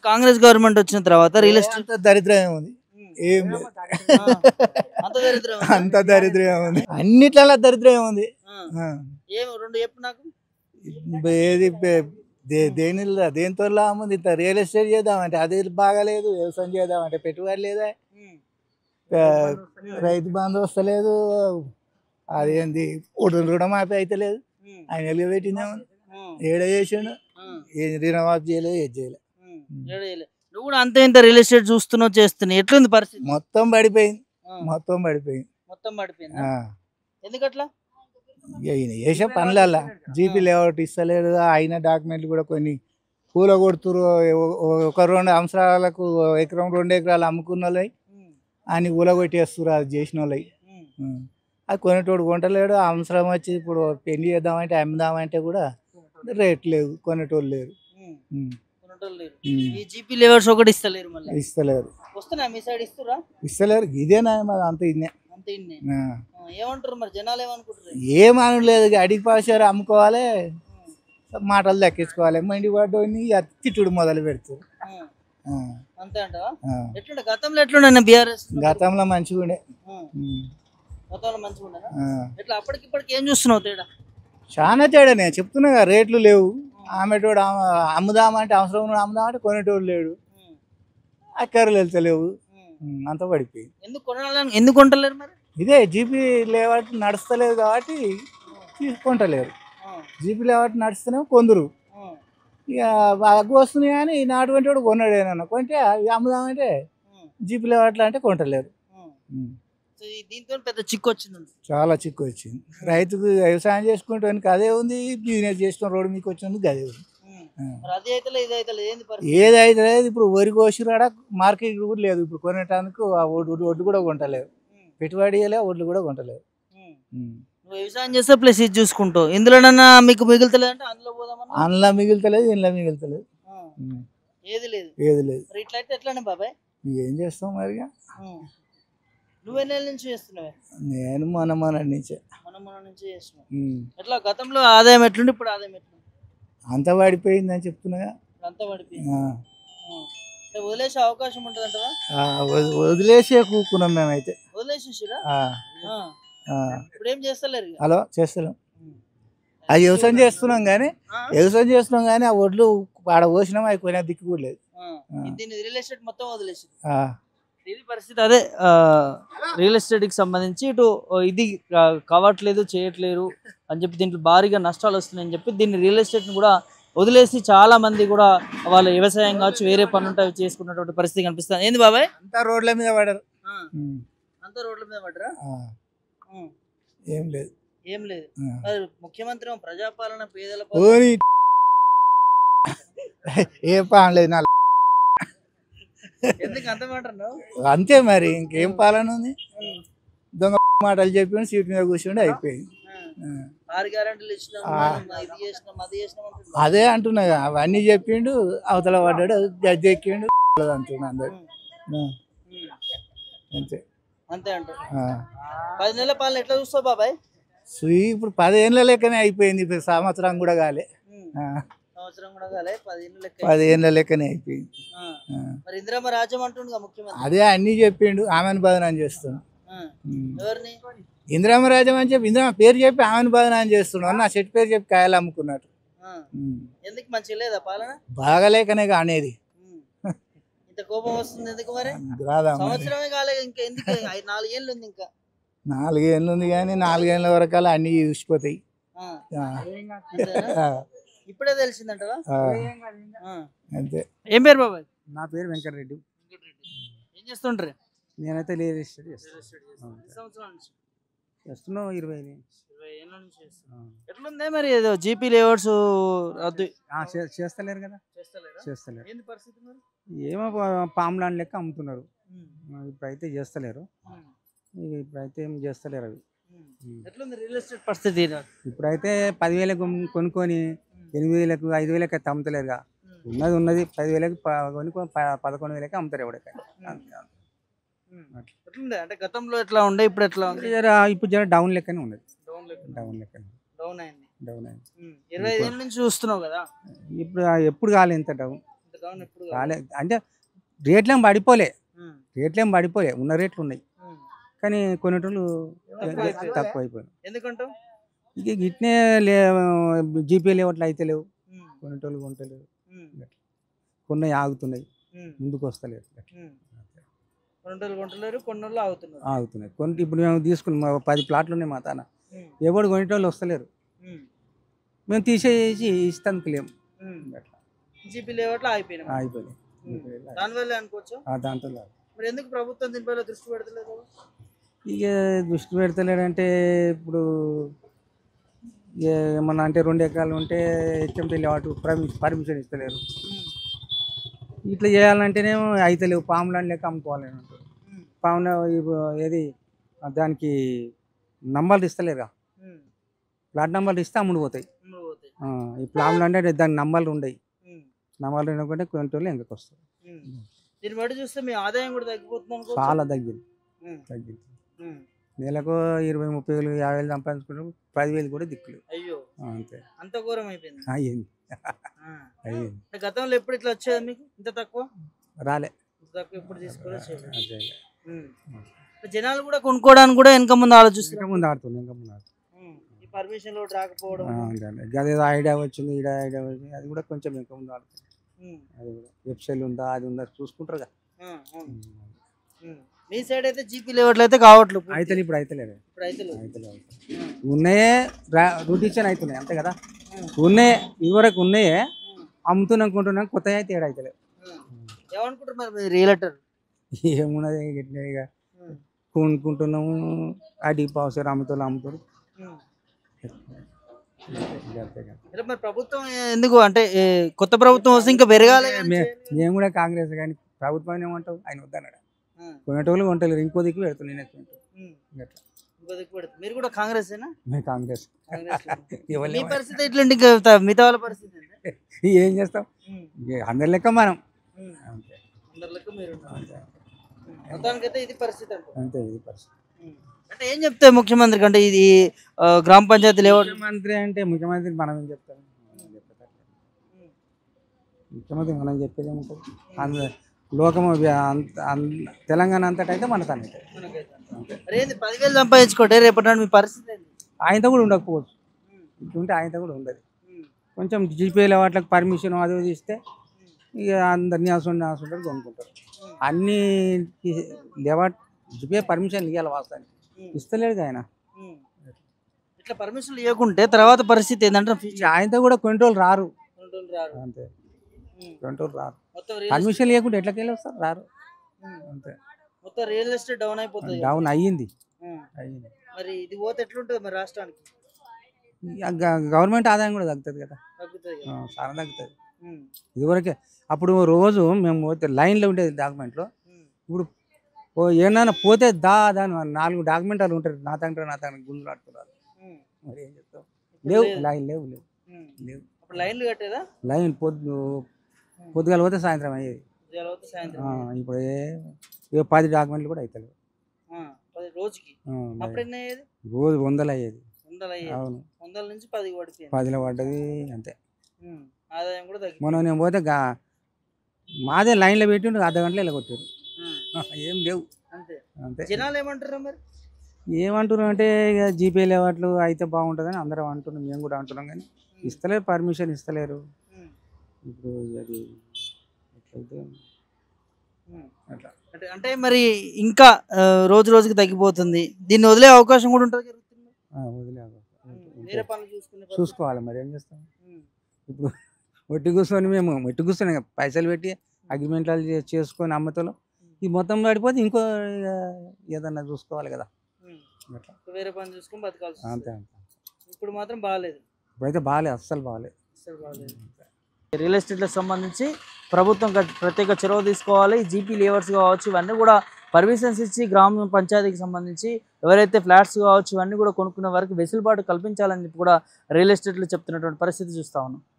Congress government వచ్చిన తర్వాత real estate అంత దరిద్రమే ఉంది ఏం లేదు అంత దరిద్రం అంత దరిద్రమే ఉంది అన్నిట్లలో దరిద్రమే ఉంది ఆ. ఏం రెండు చెప్పు నాకు ఏది పే- దే- దేని దేనితో లాభం ఇంత రియల్ ఎస్టేట్ చేద్దామంటే అది బాగాలేదు వ్యవసాయం చేద్దామంటే పెట్టుబడి లేదా ఆ, రైతు బంధు వస్తలేదు అదేంది ఉడులు రుణమాఫీ అయితే లేదు ఆయన ఎలుగు పెట్టిందేమో ఏడ చేసిండు ఏ రుణమాఫీ చేయలేదు ఏది చేయలేదు నువ్వు కూడా అంతే ఇంత రియల్ ఎస్టేట్ చూస్తున్నావు చేస్తున్నావు ఎట్లుంది పరిస్థితి మొత్తం పడిపోయింది ఆ, మొత్తం పడిపోయింది మొత్తం పడిపోయింది ఆ. ఎందుకట్లా ఇక ఈయన చేసే పనులల్లా జీపీ లేఅవుట్ ఇస్తలేడు అయిన డాక్యుమెంట్లు కూడా కొన్ని పూల కొడుతురు ఒక రెండు అంశాలకు ఎకరం రెండు ఎకరాలు అమ్ముకున్న వాళ్ళవి అని ఊలగొట్టేస్తారు అది చేసిన వాళ్ళవి ఉం. అది కొనేటోడు కొంటలేడు అవసరం వచ్చి ఇప్పుడు పెళ్లి చేద్దామంటే అమ్ముదామంటే కూడా రేట్ లేవు కొనేటోళ్ళు లేరు ఉం. కొనేటోళ్ళు లేరు. ఉం. ఈ జీపీ లేవర్స్ ఒకటి ఇస్తలేరు మళ్ళీ ఇస్తలేరు వస్తున్నా మీ సైడ్ ఇస్తురా ఇస్తలేరు ఇదేనా మరి అంత ఇన్నే అంతే ఇన్నే. ఆ. ఆ, ఏమంటారు మరి జనాలు ఏమనుకుంటారు ఏమని లేదు ఇక అడిగి పాసారు అమ్ముకోవాలి మాటలు దక్కించుకోవాలి మండి పడ్డోని తిట్టుడు మొదలు పెడతారు ఆ, ఆ. అంతే అంటవా ఆ. ఎట్లుండే గతంలో ఎట్లుండే బీఆర్ఎస్ గతంలో మంచిగా ఉండే ఉం. గతంలో మంచిగా ఉండేనా ఆ. ఎట్లా అప్పటికి ఇప్పటికి ఏం చూస్తున్నావు తేడా చాలా తేడా నేను చెప్తున్నా కదా, రేట్లు లేవు ఆమెటోడు అమ్మ- అమ్ముదామంటే అవసరం ఉన్నాడు అమ్ముదామంటే కొనేటోడు లేడు ఉం. అక్కర్లు వెళ్తలేవు ఉం. ఉం, అంతా పడిపోయింది ఎందుకు కొనాలని ఎందుకు కొంటలేరు మరి ఇదే జీపీ లేవాటి నడుస్తలేదు కాబట్టి తీసుకుంటలేరు ఆ, జీపీ లేవాటి నడుస్తూనే కొందరు ఆ, ఇక అగ్గు వస్తున్నాయి కానీ నాటువంటి వాడు కొన్నాడు ఏమన్నా కొంటే అవి అమ్ముదామంటే ఉం, జీపీ లేవాట్లు అంటే కొంటలేరు ఉం. ఉం. సో ఈ దీంతో పెద్ద చిక్కు వచ్చింది చాలా చిక్కు వచ్చింది రైతుకు వ్యవసాయం చేసుకుంటానికి అదే ఉంది బిజినెస్ చేసుకుని రోడ్డు మీకు వచ్చినందుకు అదే ఉంది ఉం. ఆ. మరి అది అయితే ఇది అయితే ఏంది పరిస్థితి ఏది అయితే లేదు ఇప్పుడు వరి కోసిరాడ మార్కెట్ కూడా లేదు ఇప్పుడు కొనేటానికి ఆ ఒడ్డు ఒడ్డు కూడా కొంటలేరు ఉం. పెట్టుబడి ఇయ్యలే ఒడ్లు కూడా కొంటలేరు ఉం. ఉం. నువ్వు వ్యవసాయం చేస్తే ప్లస్ ఇది చూసుకుంటావు ఇందులోనన్నా మీకు మిగులుతలేదంటే అందులో పోదామన్నా అందులో మిగులుతలేదు ఇంట్లో మిగులుతలేదు ఆ, ఉం. ఏది లేదు ఏది లేదు మరి ఇట్లా అయితే ఎట్లానే బాబాయ్ ఏం చేస్తాం మరిగా ఉం. నువ్వెన్నేళ్ళ నుంచి చేస్తున్నావే నేను మన మన నుంచే మనం మన నుంచి చేస్తున్నావు ఉం. ఎట్లా గతంలో ఆదాయం ఎట్లుండి ఇప్పుడు ఆదాయం ఎట్లుంది అంత పడిపోయిందని చెప్తున్నాగా ఇప్పుడు అంతా పడిపోయింది ఆ. ఉం. అంటే వదిలేసే అవకాశం ఉంటుంది అంటవా ఆ, వద- వదిలేసే కూకున్నాం మేమైతే వదిలేసేసిరా ఆ, ఆ. ఆ. ఇప్పుడు ఏం చేస్తలేరు ఇక. హలో చేస్తున్నాం ఉం. అది వ్యవసాయం చేస్తున్నాం కానీ ఆ? వ్యవసాయం చేస్తున్నాం కానీ ఆ ఒడ్లు ఆడ పోసినాం అవి కొనే దిక్కు కూడా లేదు ఆ. దీన్ని రియల్ ఎస్టేట్ మొత్తం వదిలేసి ఆ. ఇది పరిస్థితి అదే ఆ, రియల్ ఎస్టేట్కి సంబంధించి ఇటు ఆ, ఇది ఆ, కావట్లేదు చేయట్లేరు అని చెప్పి దీంట్లో భారీగా నష్టాలు వస్తున్నాయని చెప్పి దీన్ని రియల్ ఎస్టేట్ని కూడా వదిలేసి చాలా మంది కూడా వాళ్ళ వ్యవసాయం కావచ్చు వేరే పనులు ఉంటే అవి చేసుకున్నటువంటి పరిస్థితి కనిపిస్తుంది ఏంది బాబాయ్ అంతా రోడ్ల మీద పడరు ఆ, ఉం. అంతా రోడ్ల మీద పడరా ఆ. ఉం. ఏం లేదు ఏం లేదు ఆ. మరి ముఖ్యమంత్రి ఏమో ప్రజాపాలన పేదల పాలన. పోనీ ఏ పాలలేదు నా ఎందుకు అంత మాట అన్నావు? అంతే మరి ఇంకేం పాలన ఉంది దొంగ మాటలు చెప్పి సీట్ మీద కూర్చుండి అయిపోయింది ఆ. ఆ. ఆరు గ్యారెంటీలు ఇచ్చినాం ఆ. మనం ఇది చేసినాం అది చేసినాం అంటున్నాడు. అదే అంటున్నా కదా, అవన్నీ చెప్పిండు అవతల పడ్డాడు గద్దె ఎక్కిండు అంటున్నా అందరు ఆ, ఉం. అంతే అంతే అంటారు ఆ. పది నెలల పాలన ఎట్లా చూస్తావు బాబాయ్ సుయి ఇప్పుడు పదేళ్ళ లెక్కనే అయిపోయింది ఇప్పుడు సంవత్సరం కూడా కాలే ఉం. ఆ, సంవత్సరం కూడా కాలే పది ఏళ్ళు లెక్క పదేళ్ళ లెక్కనే అయిపోయింది ఆ. ఆ. మరి ఇందిరమ్మ రాజ్యం అంటుండగా ముఖ్యమంత్రి అదే అన్నీ చెప్పిండు ఆమెను బదనాన్ని చేస్తున్నాడు ఆ. ఉం. ఎవరిని ఇందిరామరాజం అని చెప్పి ఇందిరా పేరు చెప్పి ఆమెను బదనాన్ని చేస్తున్నాడు నా చెట్టు పేరు చెప్పి కాయలు అమ్ముకున్నాడు ఆ. ఉం. ఎందుకు మంచిగా లేదా పాలన బాగలేకనే అనేది ఉం. ఇంత కోపం వస్తుంది ఎందుకు మరి రాదా మరి సంవత్సరమే కాలే ఇంకా ఎందుకు ఐదు నాలుగేళ్ళు ఉంది ఇంకా నాలుగేళ్ళు ఉంది కానీ నాలుగేళ్ళ వరకు అన్నీ చూసిపోతాయి ఆ. ఆ. అంతేనా? ఆ, ఇప్పుడే తెలిసిందంటవా ఆ, ఆ. అంతే ఏం పేరు బాబాయ్ నా పేరు వెంకటరెడ్డి ఏం చేస్తుంటారు నేనైతే రియల్ ఎస్టేట్ చేస్తాను ఎన్ని సంవత్సరాల నుంచి చేస్తున్నావు ఇరవై ఇరవై ఏళ్ళ నుంచి చేస్తున్నా. ఎట్లుందే మరి ఏదో జీపీ లేఅవుట్స్ రద్దు చేస్తలేరు కదా చేస్తలేరా చేస్తలేరు ఏంది పరిస్థితి మరి ఏమో పా- పామ్ లాంటి లెక్క అమ్ముతున్నారు ఉం. ఆ, ఇప్పుడైతే చేస్తలేరు ఉం. ఇక ఇప్పుడైతే ఏం చేస్తలేరు అవి ఉం. ఉం. ఎట్లుంది రియల్ ఎస్టేట్ పరిస్థితి ఈడ? ఇప్పుడైతే పదివేలకు కొనుక్కొని ఎనిమిది వేలకు ఐదు వేలకు అయితే అమ్ముతలేరుగా ఉం. ఉన్నది ఉన్నది పదివేలకు ప- కొనుక్కొని ప- పదకొండు వేలకి అమ్ముతారు ఎవరికైనా అంతే, అంతే. ఉం. అట్లా. ఎట్లుంది అంటే గతంలో ఎట్లా ఉండే ఇప్పుడు ఎట్లా ఉంది జర ఇప్పుడు జర డౌన్ లెక్కనే ఉన్నది డౌన్ లెక్క డౌన్ లెక్కనే డౌన్ అయింది డౌన్ అయింది ఉం. ఇరవై ఐదు ఏళ్ళ నుంచి చూస్తున్నావు కదా ఇప్పుడు ఎప్పుడు కాలే ఇంత డౌన్ ఇంత డౌన్ ఎప్పుడు కాలే అంటే రేట్లేం పడిపోలే ఉమ్, రేట్లేం పడిపోలే ఉన్న రేట్లు ఉన్నాయి ఉమ్. కానీ కొన్నిటోళ్ళు తక్కువ అయిపోయాయి. తక్కువ అయిపోయినాయి ఎందుకంటావు ఇక ఇట్నే లే జీపే లేవట్లు అయితే లేవు ఉమ్, కొన్నిటోళ్ళు కొంటలేవు ఉమ్, కొన్ని ఆగుతున్నాయి ఉమ్, ముందుకు వస్తలేదు ఉమ్. రెండు రోజులు కొంటలేరు కొన్ని రోజులు ఆగుతున్నారు ఆగుతున్నాయి కొన్ని ఇప్పుడు మేము తీసుకున్నాం పది ప్లాట్లు ఉన్నాయి మా తాన ఉమ్, ఎవడు కొనేటోళ్ళు వస్తలేరు ఉమ్, మేము తీసేసి ఇస్తానికి లేము ఉమ్. అట్లా జీపీ లేవట్లు ఆగిపోయినాయి ఆగిపోయినాయి దానివల్ల అనుకోవచ్చు ఆ దాంతో లేదు. మరి ఎందుకు ప్రభుత్వం దీనిపైన దృష్టి పెడతలేదు ఇక దృష్టి పెడతలేడంటే ఇప్పుడు ఇక ఏమన్నా అంటే రెండు ఎకరాలు ఉంటే హెచ్ఎంటీ లేవాటు పర్మిషన్ ఇస్తలేరు ఉమ్, ఇట్లా చేయాలంటేనేమో అయితే లేవు పాములని లెక్క అమ్ముకోవాలని అంటారు ఉమ్, పాముల ఇవి ఏది దానికి నంబర్లు ఇస్తలేరుగా ఉమ్. ప్లాట్ నంబర్లు ఇస్తే అమ్ముడు పోతాయి ఉమ్, పోతాయి. ఆ, ఈ ప్లాములు అంటే దానికి నంబర్లు ఉండయి ఉమ్, నంబర్లు ఉండకుంటే కొంటోళ్ళు వెనకకి వస్తారు ఉమ్. దీన్ని బట్టి చూస్తే మీ ఆదాయం కూడా తగ్గిపోతుంది అనుకోవచ్చు చాలా తగ్గింది ఉమ్, తగ్గింది ఉమ్. నెలకు ఇరవై ముప్పై వేలు యాభై వేలు సంపాదించుకుంటారు పదివేలు కూడా దిక్కులు అయ్యో అంతే అంత ఘోరం అయిపోయింది అయ్యింది ఆ. అయ్యింది అంటే గతంలో ఎప్పుడు ఇట్లా వచ్చేది మీకు ఇంత తక్కువ రాలే ఇంత తక్కువ ఎప్పుడు తీసుకోవాలి అదే. జనాలు కూడా కొనుక్కోవడానికి కూడా వెనక ముందు ఆలోచిస్తారు ఇంకా ముందు ఆడుతుంది ఇంకా ముందు ఆడుతుంది ఉమ్, ఈ పర్మిషన్ లో రాకపోవడం ఆ, అంతే అంతే. అదేదో ఐడియా వచ్చింది ఈడ ఐడియా వచ్చింది అది కూడా కొంచెం ఇంకా ముందు ఆడుతుంది ఉమ్, అది కూడా వెబ్సైట్ ఉందా అది ఉందా చూసుకుంటారు కదా ఆ, అవును. ఉమ్. మీ సైడ్ అయితే జీపీ లేవట్లు అయితే కావట్లేదు అయితే ఇప్పుడు అయితే లేదు ఇప్పుడు అయితే లేవు. అయితే లేదు ఉమ్, ఉన్నాయే రొటీషన్ అవుతున్నాయి అంతే కదా ఉమ్, ఉన్నాయే ఇదివరకు ఉన్నాయే ఉమ్, అమ్ముతున్నాం కొంటున్నాం కొత్త అయితే ఏడు అయితే ఉమ్. ఏమనుకుంటారు మరి మీరు రియలటర్ ఏమున్నది ఇట్లా ఇక కొనుక్కుంటున్నాము అడిగి పావుసారు అమ్ముతారు అమ్ముతారు ఇక అంతే కదా. మరి ప్రభుత్వం ఎందుకు అంటే ఏ, కొత్త ప్రభుత్వం వస్తే ఇంకా పెరగాలి కానీ మే- చేయాలి. మేము కూడా కాంగ్రెస్ కానీ ప్రభుత్వం ఏమంటావు ఆయన వద్దన్నాడు ఆ, కొనేటోళ్ళు కొంటలేరు ఇంకో దిక్కు పెడుతున్నాయి నేను ఉమ్. అట్లా ఇంకో దిక్కు పెడతారు. మీరు కూడా కాంగ్రెస్ మేము కాంగ్రెస్ కాంగ్రెస్ ఎవరు మీ పరిస్థితి ఎట్లండి ఇంకా త- మిగతా వాళ్ళ పరిస్థితి ఏంటి? ఏం చేస్తాం ఉమ్, ఇక అందరి లెక్క మనం ఉమ్. అంతే అందరిలోకి మీరు ఉన్నారు. ఉమ్. మొత్తానికైతే ఇది పరిస్థితి అంటారు అంతే ఇది పరిస్థితి ఉమ్. అంటే ఏం చెప్తాయి ముఖ్యమంత్రికి అంటే ఇది ఆ, గ్రామ పంచాయతీ లేవట్ ముఖ్యమంత్రి అంటే ముఖ్యమంత్రి మనం ఏం చెప్తాం మనం చెప్పేది అట్లే. ముఖ్యమంత్రి మనం చెప్పేది ఏముంటుంది అంద లోకము వ్య- అంత అన్- తెలంగాణ అంతటా అయితే మన తన అరే ఏంది పదివేలు సంపాదించుకోండి రేపటి నాడు మీ పరిస్థితి ఏంది ఆయనతో కూడా ఉండకపోవచ్చు ఉమ్, ఇట్లుంటే ఆయనతో కూడా ఉండదు ఉమ్, కొంచెం జీపేలో వాటికి పర్మిషన్ అది ఇది ఇస్తే ఇక అందరినీ అవసరం అవసరం కొనుక్కుంటారు ఉమ్, అన్ని లేవట్ జీపే పర్మిషన్ ఇవ్వాలి వాస్తవానికి ఉమ్, ఇస్తలేడు ఆయన ఉమ్. ఇట్లా పర్మిషన్లు ఇవ్వకుంటే తర్వాత పరిస్థితి ఏంటంటే ఇక ఆయనతో కూడా కంట్రోల్ రారు కంట్రోల్ రారు అంతే ఉమ్. కంట్రోల్ రారు మొత్తం రియల్ పర్మిషన్ లేకుంటే ఎట్లకి వెళ్ళి వస్తారు రారు ఉమ్. అంతే మొత్తం రియల్ ఎస్టేట్ డౌన్ అయిపోతుంది డౌన్ అయ్యింది ఉమ్. అయ్యింది మరి ఇది పోతే ఎట్లుంటుంది మరి రాష్ట్రానికి ఇక గ- గవర్నమెంట్ ఆదాయం కూడా తగ్గుతుంది కదా తగ్గుతుంది ఆ, కదా చాలా తగ్గుతుంది ఉమ్, ఇదివరకే అప్పుడు రోజు మేము పోతే లైన్లో ఉండేది డాక్యుమెంట్లో ఉమ్, ఇప్పుడు ఓ ఏమైనా పోతే దా దాని నాలుగు డాక్యుమెంట్లు ఉంటారు నా తండ్రి నా తండ్రి గుంజులు ఆడుతున్నారు ఉమ్. మరి ఏం చెప్తాం ఇప్పుడు లేవు లేదు. లైన్ లేవు లేవు ఉమ్. లేవు అప్పుడు లైన్లు కట్టేదా లైన్ పొద్దు పొద్దుగాల పోతే సాయంత్రం అయ్యేది ఉదయాల పోతే సాయంత్రం ఆ, ఇప్పుడు ఏ- ఏ పది డాక్యుమెంట్లు కూడా అవుతలేవు ఆ, పది రోజుకి ఆ, అప్పుడు ఎన్ని అయ్యేది రోజు వందలు అయ్యేది వందలు అయ్యేది అవును వందల నుంచి పది పడిపోయింది పదిలో పడ్డది అంతే ఉమ్, ఆదాయం కూడా తగ్గింది మొన్న నేను పోతే గా మాదే లైన్లో పెట్టిండు అర్ధ గంటలో ఇలా కొట్టారు ఉమ్, ఏం లేవు అంతే అంతే జనాలు ఏమంటారు మరి ఏమంటున్నాం అంటే ఇక జీపే లేవట్లు అయితే బాగుంటుందని అందరం అంటున్నాం మేము కూడా అంటున్నాం కానీ ఇస్తలేరు పర్మిషన్ ఇస్తలేరు ఉమ్, ఇప్పుడు అది ఎట్లయితే ఉమ్. అట్లా అంటే అంటే మరి ఇంకా ఆ, రోజు రోజుకి తగ్గిపోతుంది దీన్ని వదిలే అవకాశం కూడా ఉంటుంది జరుగుతుంది ఆ, వదిలే వేరే పనులు చూసుకునే పరిస్థితి. చూసుకోవాలి మరి ఏం చేస్తాం ఉమ్, ఇప్పుడు ఒట్టి కూర్చొని మేము ఒట్టి కూర్చొని ఇక పైసలు పెట్టి అగ్రిమెంట్లు చే- చేసుకొని అమ్మతలో ఈ మొత్తం పడిపోతే ఇంకో ఇక ఏదన్నా చూసుకోవాలి కదా ఉమ్. అట్లా వేరే పని చూసుకొని బతకాల్సి అంతే వస్తుంది. అంతే ఇప్పుడు మాత్రం బాగాలేదు ఇప్పుడైతే బాగాలేదు అస్సలు బాగాలేదు అసలు బాగాలేదు రియల్ ఎస్టేట్లకు సంబంధించి ప్రభుత్వం గట్- ప్రత్యేక చొరవ తీసుకోవాలి జీపీ లేవర్స్ కావచ్చు ఇవన్నీ కూడా పర్మిషన్స్ ఇచ్చి గ్రామ పంచాయతీకి సంబంధించి ఎవరైతే ఫ్లాట్స్ కావచ్చు ఇవన్నీ కూడా కొనుక్కునే వారికి వెసులుబాటు కల్పించాలని చెప్పి కూడా రియల్ ఎస్టేట్లు చెప్తున్నటువంటి పరిస్థితి చూస్తా ఉన్నాం